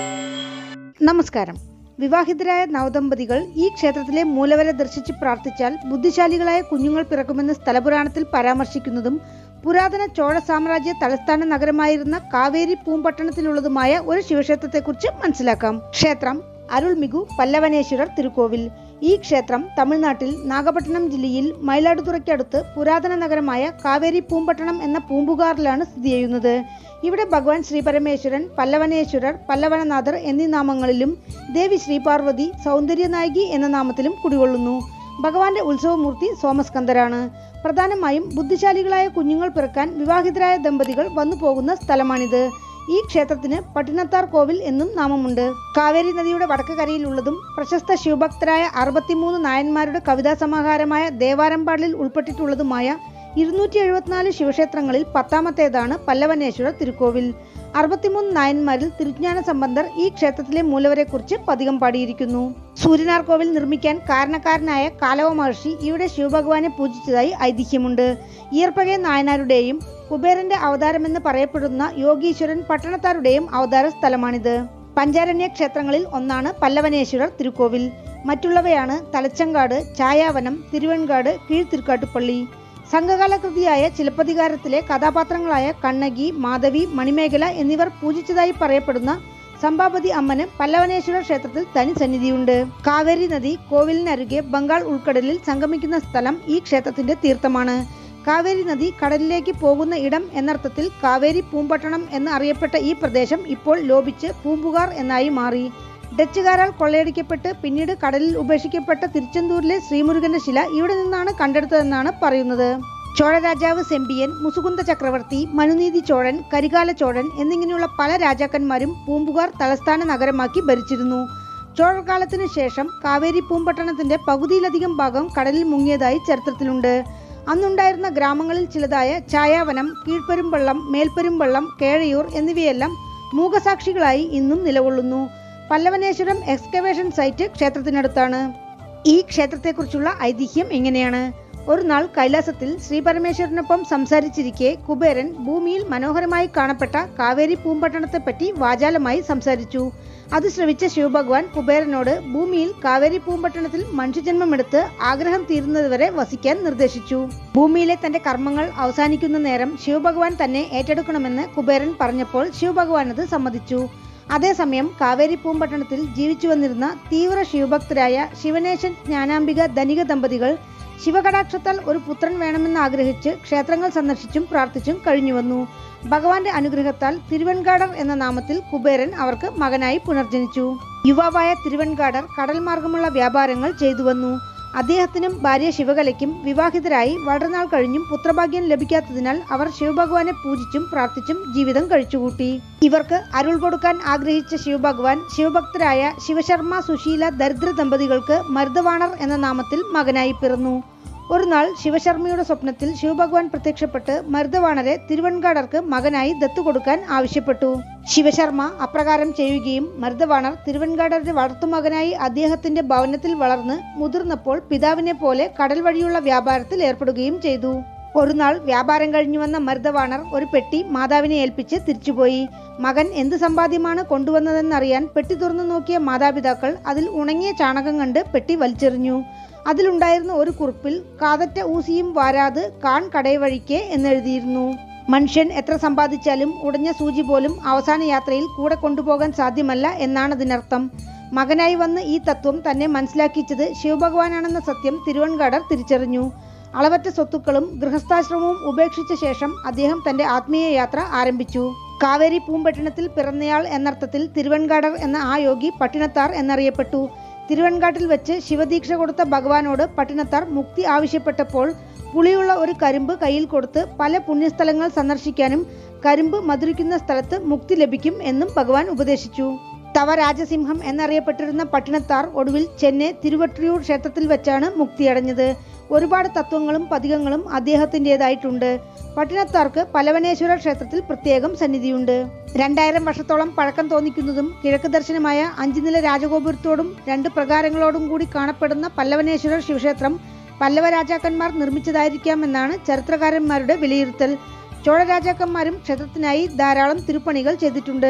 നമസ്കാരം വിവാഹിതരായ നവദമ്പതികൾ ഈ ക്ഷേത്രത്തിലെ മൂലവരെ ദർശിച്ച് പ്രാർത്ഥിച്ചാൽ ബുദ്ധിശാലികളായ കുഞ്ഞുങ്ങൾ പിറക്കുമെന്ന് സ്ഥലപുരാണത്തിൽ പരാമർശിക്കുന്നതും പുരാതന ചോഴ സാമ്രാജ്യ തലസ്ഥാന നഗരമായിരുന്ന കാവേരി പൂമ്പട്ടണത്തിലുള്ളതുമായ ഒരു ശിവക്ഷേത്രത്തെക്കുറിച്ച് മനസ്സിലാക്കാം ക്ഷേത്രം അരുൾമികു പല്ലവനേശ്വരർ തിരുക്കോവിൽ ഈ ക്ഷേത്രം തമിഴ്നാട്ടിൽ നാഗപട്ടണം ജില്ലയിൽ മയിലാടുതുറയ്ക്കടുത്ത് പുരാതന നഗരമായ കാവേരി പൂമ്പട്ടണം എന്ന പൂമ്പുകാറിലാണ് സ്ഥിതി ചെയ്യുന്നത് ഇവിടെ ഭഗവാൻ ശ്രീ പരമേശ്വരൻ പല്ലവനേശ്വരർ പല്ലവനനാഥർ എന്നീ നാമങ്ങളിലും ദേവി ശ്രീപാർവതി സൗന്ദര്യനായകി എന്ന നാമത്തിലും കുടികൊള്ളുന്നു ഭഗവാന്റെ ഉത്സവമൂർത്തി സോമസ്കന്ദരാണ് പ്രധാനമായും ബുദ്ധിശാലികളായ കുഞ്ഞുങ്ങൾ പിറക്കാൻ വിവാഹിതരായ ദമ്പതികൾ വന്നു പോകുന്ന സ്ഥലമാണിത് ഈ ക്ഷേത്രത്തിന് പട്ടിണത്താർ കോവിൽ എന്നും നാമമുണ്ട് കാവേരി നദിയുടെ വടക്ക് കരയിലുള്ളതും പ്രശസ്ത ശിവഭക്തരായ അറുപത്തിമൂന്ന് നായന്മാരുടെ കവിതാ സമാഹാരമായ ദേവാരമ്പാടിൽ ഉൾപ്പെട്ടിട്ടുള്ളതുമായ ഇരുന്നൂറ്റി എഴുപത്തിനാല് ശിവക്ഷേത്രങ്ങളിൽ പത്താമത്തേതാണ് പല്ലവനേശ്വര തിരുക്കോവിൽ അറുപത്തിമൂന്ന് നായന്മാരിൽ തിരുജ്ഞാന സംബന്ധർ ഈ ക്ഷേത്രത്തിലെ മൂലവരെക്കുറിച്ച് പതികം പാടിയിരിക്കുന്നു സൂര്യനാർ കോവിൽ നിർമ്മിക്കാൻ കാരണക്കാരനായ കാലവ മഹർഷി ഇവിടെ ശിവഭഗവാനെ പൂജിച്ചതായി ഐതിഹ്യമുണ്ട് ഈർപ്പകെ നായനാരുടെയും കുബേരന്റെ അവതാരമെന്ന് പറയപ്പെടുന്ന യോഗീശ്വരൻ പട്ടണത്താരുടെയും അവതാര സ്ഥലമാണിത് പഞ്ചാരണ്യ ക്ഷേത്രങ്ങളിൽ ഒന്നാണ് പല്ലവനേശ്വരർ തിരുക്കോവിൽ മറ്റുള്ളവയാണ് തലച്ചങ്കാട് ചായാവനം തിരുവൻകാട് കീഴ്തിരുക്കാട്ടുപള്ളി സംഘകാല കൃതിയായ ചിലപ്പതികാരത്തിലെ കഥാപാത്രങ്ങളായ കണ്ണകി മാധവി മണിമേഖല എന്നിവർ പൂജിച്ചതായി പറയപ്പെടുന്ന സമ്പാപതി അമ്മന് പല്ലവനേശ്വര ക്ഷേത്രത്തിൽ തനി സന്നിധിയുണ്ട് കാവേരി നദി കോവിലിനരുകെ ബംഗാൾ ഉൾക്കടലിൽ സംഗമിക്കുന്ന സ്ഥലം ഈ ക്ഷേത്രത്തിന്റെ തീർത്ഥമാണ് കാവേരി നദി കടലിലേക്ക് പോകുന്ന ഇടം എന്നർത്ഥത്തിൽ കാവേരി പൂമ്പട്ടണം എന്ന് അറിയപ്പെട്ട ഈ പ്രദേശം ഇപ്പോൾ ലോപിച്ച് പൂമ്പുകാർ എന്നായി മാറി ഡച്ചുകാരാൽ കൊള്ളയടിക്കപ്പെട്ട് പിന്നീട് കടലിൽ ഉപേക്ഷിക്കപ്പെട്ട തിരുച്ചെന്തൂരിലെ ശ്രീമുരുകന്റെ ശില ഇവിടെ നിന്നാണ് കണ്ടെടുത്തതെന്നാണ് പറയുന്നത് ചോഴ രാജാവ് സെമ്പിയൻ മുസുകുന്ദ ചക്രവർത്തി മനുനീതി ചോഴൻ കരികാല ചോഴൻ എന്നിങ്ങനെയുള്ള പല രാജാക്കന്മാരും പൂമ്പുകാർ തലസ്ഥാന നഗരമാക്കി ഭരിച്ചിരുന്നു ചോഴക്കാലത്തിനു ശേഷം കാവേരി പൂമ്പട്ടണത്തിന്റെ പകുതിയിലധികം ഭാഗം കടലിൽ മുങ്ങിയതായി ചരിത്രത്തിലുണ്ട് അന്നുണ്ടായിരുന്ന ഗ്രാമങ്ങളിൽ ചിലതായ ചായാവനം കീഴ്പ്പെരുമ്പള്ളം മേൽപ്പെരുമ്പള്ളം കേഴയൂർ എന്നിവയെല്ലാം മൂകസാക്ഷികളായി ഇന്നും നിലകൊള്ളുന്നു പല്ലവനേശ്വരം എക്സ്കവേഷൻ സൈറ്റ് ക്ഷേത്രത്തിനടുത്താണ് ഈ ക്ഷേത്രത്തെക്കുറിച്ചുള്ള ഐതിഹ്യം എങ്ങനെയാണ് ഒരു നാൾ കൈലാസത്തിൽ ശ്രീ പരമേശ്വരനൊപ്പം സംസാരിച്ചിരിക്കെ കുബേരൻ ഭൂമിയിൽ മനോഹരമായി കാണപ്പെട്ട കാവേരി പൂമ്പട്ടണത്തെപ്പറ്റി വാചാലമായി സംസാരിച്ചു അത് ശ്രവിച്ച ശിവഭഗവാൻ കുബേരനോട് ഭൂമിയിൽ കാവേരി പൂമ്പട്ടണത്തിൽ മനുഷ്യജന്മമെടുത്ത് ആഗ്രഹം തീരുന്നതുവരെ വസിക്കാൻ നിർദ്ദേശിച്ചു ഭൂമിയിലെ തന്റെ കർമ്മങ്ങൾ അവസാനിക്കുന്ന നേരം ശിവഭഗവാൻ തന്നെ ഏറ്റെടുക്കണമെന്ന് കുബേരൻ പറഞ്ഞപ്പോൾ ശിവഭഗവാൻ അത് സമ്മതിച്ചു അതേസമയം കാവേരി പൂമ്പട്ടണത്തിൽ ജീവിച്ചു വന്നിരുന്ന തീവ്ര ശിവഭക്തരായ ശിവനേശൻ ജ്ഞാനാംബിക ധനിക ദമ്പതികൾ ശിവകടാക്ഷത്താൽ ഒരു പുത്രൻ വേണമെന്ന് ആഗ്രഹിച്ച് ക്ഷേത്രങ്ങൾ സന്ദർശിച്ചും പ്രാർത്ഥിച്ചും കഴിഞ്ഞുവന്നു ഭഗവാന്റെ അനുഗ്രഹത്താൽ തിരുവൻകാടർ എന്ന നാമത്തിൽ കുബേരൻ അവർക്ക് മകനായി പുനർജനിച്ചു യുവാവായ തിരുവൻകാടർ കടൽ മാർഗമുള്ള വ്യാപാരങ്ങൾ ചെയ്തു വന്നു അദ്ദേഹത്തിനും ഭാര്യ ശിവകലയ്ക്കും വിവാഹിതരായി വളരെ നാൾ കഴിഞ്ഞും പുത്രഭാഗ്യം ലഭിക്കാത്തതിനാൽ അവർ ശിവഭഗവാനെ പൂജിച്ചും പ്രാർത്ഥിച്ചും ജീവിതം കഴിച്ചുകൂട്ടി ഇവർക്ക് അരുൾ കൊടുക്കാൻ ആഗ്രഹിച്ച ശിവഭഗവാൻ ശിവഭക്തരായ ശിവശർമ്മ സുശീല ദരിദ്ര ദമ്പതികൾക്ക് മരുതവാണർ എന്ന നാമത്തിൽ മകനായി പിറന്നു ഒരു നാൾ ശിവശർമ്മയുടെ സ്വപ്നത്തിൽ ശിവഭഗവാൻ പ്രത്യക്ഷപ്പെട്ട് മരുതവാണരെ തിരുവൻകാടർക്ക് മകനായി ദത്തു കൊടുക്കാൻ ആവശ്യപ്പെട്ടു ശിവശർമ്മ അപ്രകാരം ചെയ്യുകയും മരുതവാണർ തിരുവൻകാടരുടെ വളർത്തുമകനായി അദ്ദേഹത്തിന്റെ ഭവനത്തിൽ വളർന്ന് മുതിർന്നപ്പോൾ പിതാവിനെ പോലെ കടൽ വഴിയുള്ള വ്യാപാരത്തിൽ ഏർപ്പെടുകയും ചെയ്തു ഒരു നാൾ വ്യാപാരം കഴിഞ്ഞു വന്ന മരുതവാണർ ഒരു പെട്ടി മാതാവിനെ ഏൽപ്പിച്ച് തിരിച്ചുപോയി മകൻ എന്ത് സമ്പാദ്യമാണ് കൊണ്ടുവന്നതെന്നറിയാൻ പെട്ടി തുറന്നു നോക്കിയ മാതാപിതാക്കൾ അതിൽ ഉണങ്ങിയ ചാണകം കണ്ട് പെട്ടി വലിച്ചെറിഞ്ഞു അതിലുണ്ടായിരുന്ന ഒരു കുറിപ്പിൽ കാതറ്റ ഊസിയും വാരാത് കാൺ കടയവഴിക്ക് എന്നെഴുതിയിരുന്നു മനുഷ്യൻ എത്ര സമ്പാദിച്ചാലും ഉടഞ്ഞ സൂചി പോലും അവസാന യാത്രയിൽ കൂടെ കൊണ്ടുപോകാൻ സാധ്യമല്ല എന്നാണ് അതിനർത്ഥം മകനായി വന്ന് ഈ തത്വം തന്നെ മനസ്സിലാക്കിച്ചത് ശിവഭഗവാനാണെന്ന സത്യം തിരുവൻകാടർ തിരിച്ചറിഞ്ഞു അളവറ്റ സ്വത്തുക്കളും ഗൃഹസ്ഥാശ്രമവും ഉപേക്ഷിച്ച ശേഷം അദ്ദേഹം തന്റെ ആത്മീയ യാത്ര ആരംഭിച്ചു കാവേരി പൂമ്പട്ടണത്തിൽ പിറന്നയാൾ എന്നർത്ഥത്തിൽ തിരുവൻകാടർ എന്ന ആ യോഗി പട്ടിണത്താർ എന്നറിയപ്പെട്ടു തിരുവൻകാട്ടിൽ വെച്ച് ശിവദീക്ഷ കൊടുത്ത ഭഗവാനോട് പട്ടിണത്താർ മുക്തി ആവശ്യപ്പെട്ടപ്പോൾ പുളിയുള്ള ഒരു കരിമ്പ് കയ്യിൽ കൊടുത്ത് പല പുണ്യസ്ഥലങ്ങൾ സന്ദർശിക്കാനും കരിമ്പ് മധുരിക്കുന്ന സ്ഥലത്ത് മുക്തി ലഭിക്കും എന്നും ഭഗവാൻ ഉപദേശിച്ചു തവ രാജസിംഹം എന്നറിയപ്പെട്ടിരുന്ന പട്ടിണത്താർ ഒടുവിൽ ചെന്നൈ തിരുവട്ടിയൂർ ക്ഷേത്രത്തിൽ വെച്ചാണ് മുക്തിയടഞ്ഞത് ഒരുപാട് തത്വങ്ങളും പതികങ്ങളും അദ്ദേഹത്തിൻ്റെതായിട്ടുണ്ട് പട്ടിണത്താർക്ക് പലവനേശ്വര ക്ഷേത്രത്തിൽ പ്രത്യേകം സന്നിധിയുണ്ട് രണ്ടായിരം വർഷത്തോളം പഴക്കം തോന്നിക്കുന്നതും കിഴക്ക് ദർശനമായ അഞ്ചുനില രാജഗോപുരത്തോടും രണ്ട് പ്രകാരങ്ങളോടും കൂടി കാണപ്പെടുന്ന പല്ലവനേശ്വര ശിവക്ഷേത്രം പല്ലവ രാജാക്കന്മാർ നിർമ്മിച്ചതായിരിക്കാമെന്നാണ് ചരിത്രകാരന്മാരുടെ വിലയിരുത്തൽ ചോഴ രാജാക്കന്മാരും ക്ഷേത്രത്തിനായി ധാരാളം തിരുപ്പണികൾ ചെയ്തിട്ടുണ്ട്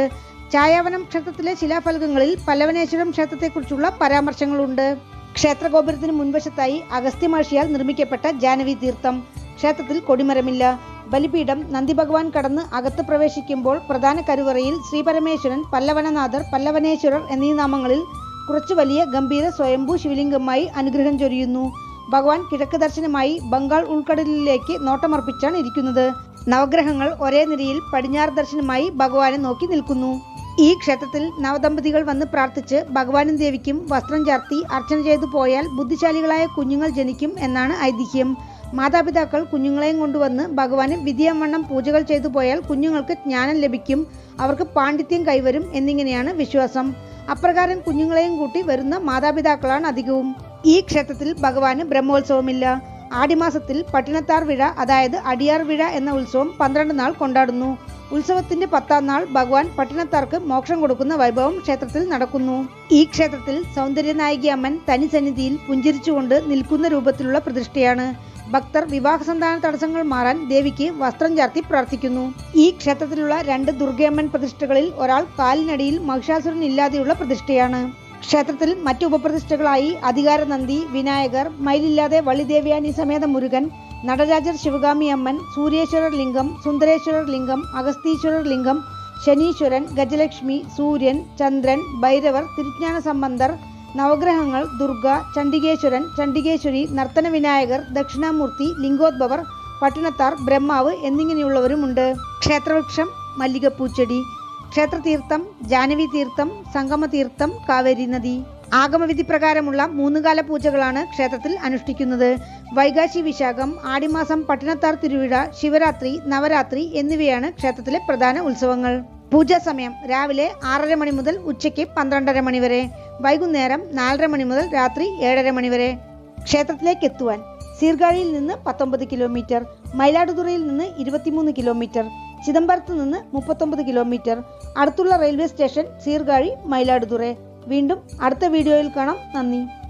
ചായാവനം ക്ഷേത്രത്തിലെ ശിലാഫലകങ്ങളിൽ പല്ലവനേശ്വരം ക്ഷേത്രത്തെക്കുറിച്ചുള്ള പരാമർശങ്ങളുണ്ട് ക്ഷേത്രഗോപുരത്തിന് മുൻവശത്തായി അഗസ്ത്യ മഹർഷിയാൽ നിർമ്മിക്കപ്പെട്ട ജാനവി തീർത്ഥം ക്ഷേത്രത്തിൽ കൊടിമരമില്ല ബലിപീഠം നന്ദി ഭഗവാൻ കടന്ന് അകത്ത് പ്രവേശിക്കുമ്പോൾ പ്രധാന കരുവറയിൽ ശ്രീപരമേശ്വരൻ പല്ലവനനാഥർ പല്ലവനേശ്വരർ എന്നീ നാമങ്ങളിൽ കുറച്ചു വലിയ ഗംഭീര സ്വയംഭൂ ശിവലിംഗമായി അനുഗ്രഹം ചൊരിയുന്നു ഭഗവാൻ കിഴക്ക് ദർശനമായി ബംഗാൾ ഉൾക്കടലിലേക്ക് നോട്ടമർപ്പിച്ചാണ് ഇരിക്കുന്നത് നവഗ്രഹങ്ങൾ ഒരേ നിരയിൽ പടിഞ്ഞാറ് ദർശനമായി ഭഗവാനെ നോക്കി നിൽക്കുന്നു ഈ ക്ഷേത്രത്തിൽ നവദമ്പതികൾ വന്ന് പ്രാർത്ഥിച്ച് ഭഗവാനും ദേവിക്കും വസ്ത്രം ചാർത്തി അർച്ചന ചെയ്തു പോയാൽ ബുദ്ധിശാലികളായ കുഞ്ഞുങ്ങൾ ജനിക്കും എന്നാണ് ഐതിഹ്യം മാതാപിതാക്കൾ കുഞ്ഞുങ്ങളെയും കൊണ്ടുവന്ന് ഭഗവാന് വിധിയവണ്ണം പൂജകൾ ചെയ്തു പോയാൽ കുഞ്ഞുങ്ങൾക്ക് ജ്ഞാനം ലഭിക്കും അവർക്ക് പാണ്ഡിത്യം കൈവരും എന്നിങ്ങനെയാണ് വിശ്വാസം അപ്രകാരം കുഞ്ഞുങ്ങളെയും കൂട്ടി വരുന്ന മാതാപിതാക്കളാണ് അധികവും ഈ ക്ഷേത്രത്തിൽ ഭഗവാന് ബ്രഹ്മോത്സവമില്ല ആടിമാസത്തിൽ പട്ടിണത്താർ വിഴ അതായത് അടിയാർ വിഴ എന്ന ഉത്സവം പന്ത്രണ്ട് നാൾ കൊണ്ടാടുന്നു ഉത്സവത്തിന്റെ പത്താം നാൾ ഭഗവാൻ പട്ടിണത്താർക്ക് മോക്ഷം കൊടുക്കുന്ന വൈഭവം ക്ഷേത്രത്തിൽ നടക്കുന്നു ഈ ക്ഷേത്രത്തിൽ സൗന്ദര്യനായിക അമ്മൻ തനി സന്നിധിയിൽ പുഞ്ചിരിച്ചുകൊണ്ട് നിൽക്കുന്ന രൂപത്തിലുള്ള പ്രതിഷ്ഠയാണ് ഭക്തർ വിവാഹ സന്താന തടസ്സങ്ങൾ മാറാൻ ദേവിക്ക് വസ്ത്രം ചാർത്തി പ്രാർത്ഥിക്കുന്നു ഈ ക്ഷേത്രത്തിലുള്ള രണ്ട് ദുർഗയമ്മൻ പ്രതിഷ്ഠകളിൽ ഒരാൾ കാലിനടിയിൽ മഹിഷാസുരൻ ഇല്ലാതെയുള്ള പ്രതിഷ്ഠയാണ് ക്ഷേത്രത്തിൽ മറ്റു ഉപപ്രതിഷ്ഠകളായി അധികാരനന്ദി വിനായകർ മയിലില്ലാതെ വള്ളിദേവയാനി സമേത മുരുകൻ നടരാജർ ശിവഗാമി അമ്മൻ സൂര്യേശ്വരർ ലിംഗം സുന്ദരേശ്വരർ ലിംഗം അഗസ്തീശ്വരർ ലിംഗം ശനീശ്വരൻ ഗജലക്ഷ്മി സൂര്യൻ ചന്ദ്രൻ ഭൈരവർ തിരുജ്ഞാന സംബന്ധർ നവഗ്രഹങ്ങൾ ദുർഗ ചണ്ഡികേശ്വരൻ ചണ്ഡികേശ്വരി നർത്തന വിനായകർ ദക്ഷിണാമൂർത്തി ലിംഗോദ്ഭവർ പട്ടിണത്താർ ബ്രഹ്മാവ് എന്നിങ്ങനെയുള്ളവരുമുണ്ട് ക്ഷേത്രവൃക്ഷം മല്ലികപ്പൂച്ചെടി ക്ഷേത്രതീർത്ഥം ജാനവി തീർത്ഥം സംഗമതീർത്ഥം കാവേരി നദി ആഗമവിധി പ്രകാരമുള്ള മൂന്നുകാല പൂജകളാണ് ക്ഷേത്രത്തിൽ അനുഷ്ഠിക്കുന്നത് വൈകാശി വിശാഖം ആടിമാസം പട്ടിണത്താർ തിരുവിഴ ശിവരാത്രി നവരാത്രി എന്നിവയാണ് ക്ഷേത്രത്തിലെ പ്രധാന ഉത്സവങ്ങൾ പൂജാ സമയം രാവിലെ ആറര മണി മുതൽ ഉച്ചയ്ക്ക് പന്ത്രണ്ടര മണി വരെ വൈകുന്നേരം നാലര മണി മുതൽ രാത്രി ഏഴര മണി വരെ ക്ഷേത്രത്തിലേക്ക് എത്തുവാൻ സീർഗാഴിയിൽ നിന്ന് പത്തൊമ്പത് കിലോമീറ്റർ മയിലാടുതുറയിൽ നിന്ന് ഇരുപത്തിമൂന്ന് കിലോമീറ്റർ ചിദംബരത്ത് നിന്ന് മുപ്പത്തൊമ്പത് കിലോമീറ്റർ അടുത്തുള്ള റെയിൽവേ സ്റ്റേഷൻ സീർഗാഴി മയിലാടുതുറ വീണ്ടും അടുത്ത വീഡിയോയിൽ കാണാം നന്ദി